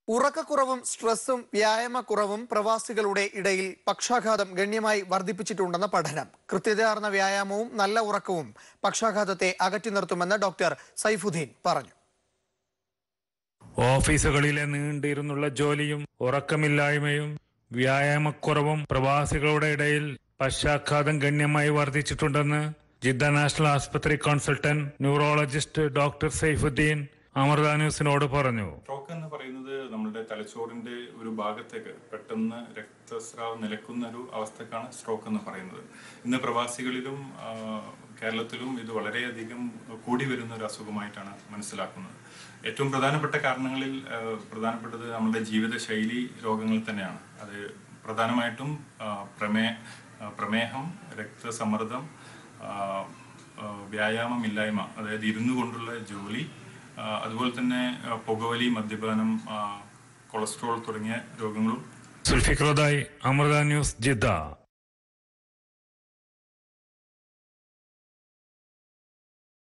ഉറക്കക്കുറവും സ്ട്രെസ്സും വ്യായാമക്കുറവും പ്രവാസികളുടെ ഇടയിൽ പക്ഷാഘാതം ഗണ്യമായി വർദ്ധിപ്പിച്ചിട്ടുണ്ടെന്ന പഠനം കൃത്യതയാർന്ന വ്യായാമവും നല്ല ഉറക്കവും പക്ഷാഘാതത്തെ അകറ്റി നിർത്തുമെന്ന് ഡോക്ടർ സൈഫുദ്ദീൻ പറഞ്ഞു ഓഫീസുകളിലെ നീണ്ടിരുന്നുള്ള ജോലിയും ഉറക്കമില്ലായ്മയും വ്യായാമക്കുറവും പ്രവാസികളുടെ ഇടയിൽ പശ്ചാഘാതം ഗണ്യമായി വർദ്ധിച്ചിട്ടുണ്ടെന്ന് ജിദ്ദ നാഷണൽ ആശുപത്രി consultant neurologist doctor Saifuddin Amrita ന്യൂസിനോട് പറഞ്ഞു സ്ട്രോക്ക് എന്ന് പറയുന്നത് നമ്മുടെ തലച്ചോറിന്റെ ഒരു ഭാഗത്തേക്ക് പെട്ടെന്ന് രക്തസ്രാവം നിലക്കുന്ന ഒരു അവസ്ഥക്കാണ് സ്ട്രോക്ക് എന്ന് പറയുന്നത് ഇന്ന് പ്രവാസികളിലും ആ, കേരളത്തിലും ഇത് വളരെയധികം കൂടി വരുന്ന ഒരു അസുഖമായിട്ടാണ് മനസ്സിലാക്കുന്നത് ഏറ്റവും പ്രധാനപ്പെട്ട കാരണങ്ങളിൽ ആ, പ്രധാനപ്പെട്ടത് നമ്മുടെ ജീവിതശൈലി രോഗങ്ങൾ തന്നെയാണ് അത് പ്രധാനമായിട്ടും ആ, പ്രമേ ആ, പ്രമേഹം രക്തസമ്മർദ്ദം ആ, ആ, വ്യായാമമില്ലായ്മ അതായത് ഇരുന്നു കൊണ്ടുള്ള ജോലി ആ, അതുപോലെ തന്നെ ആ, പുകവലി മദ്യപാനം ആ, കൊളസ്ട്രോൾ തുടങ്ങിയ രോഗങ്ങളും സുൽഫിക്രോദായി അമൃത ന്യൂസ് ജിദ്ദ